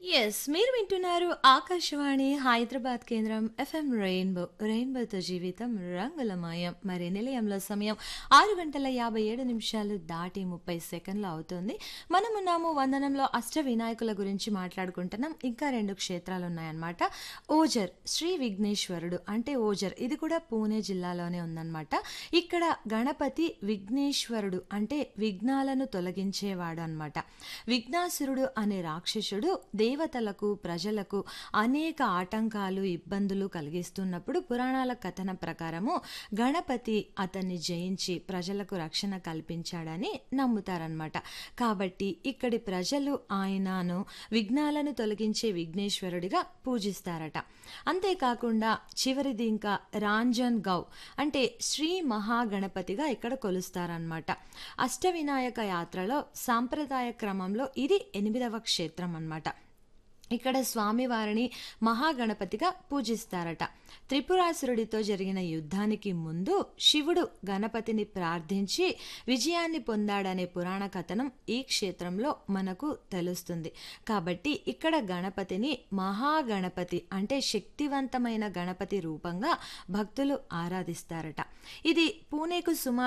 yes మీరు వింటున్నారు ఆకాశవాణి హైదరాబాద్ కేంద్రం ఎఫ్ఎం రెయిన్బో రెయిన్బోతో జీవితం రంగులమయం మరి నిలయంలో సమయం ఆరు గంటల యాభై ఏడు నిమిషాలు దాటి ముప్పై సెకండ్లు అవుతుంది మనమున్నాము వందనంలో అష్ట వినాయకుల గురించి మాట్లాడుకుంటున్నాం ఇంకా రెండు క్షేత్రాలు ఉన్నాయన్నమాట ఓజర్ శ్రీ విఘ్నేశ్వరుడు అంటే ఓజర్ ఇది కూడా పూణే జిల్లాలోనే ఉందన్నమాట ఇక్కడ గణపతి విఘ్నేశ్వరుడు అంటే విఘ్నాలను తొలగించేవాడు అన్నమాట విఘ్నాసురుడు అనే రాక్షసుడు దేవతలకు ప్రజలకు అనేక ఆటంకాలు ఇబ్బందులు కలిగిస్తున్నప్పుడు పురాణాల కథన ప్రకారము గణపతి అతన్ని జయించి ప్రజలకు రక్షణ కల్పించాడని నమ్ముతారనమాట కాబట్టి ఇక్కడి ప్రజలు ఆయనను విఘ్నాలను తొలగించే విఘ్నేశ్వరుడిగా పూజిస్తారట అంతేకాకుండా చివరిది ఇంకా రాంజన్ గౌ అంటే శ్రీ మహాగణపతిగా ఇక్కడ కొలుస్తారనమాట అష్టవినాయక యాత్రలో సాంప్రదాయ క్రమంలో ఇది ఎనిమిదవ క్షేత్రం అన్నమాట ఇక్కడ స్వామివారిని మహాగణపతిగా పూజిస్తారట త్రిపురాసురుడితో జరిగిన యుద్ధానికి ముందు శివుడు గణపతిని ప్రార్థించి విజయాన్ని పొందాడనే పురాణ కథనం ఈ క్షేత్రంలో మనకు తెలుస్తుంది కాబట్టి ఇక్కడ గణపతిని మహాగణపతి అంటే శక్తివంతమైన గణపతి రూపంగా భక్తులు ఆరాధిస్తారట ఇది పూణేకు సుమారు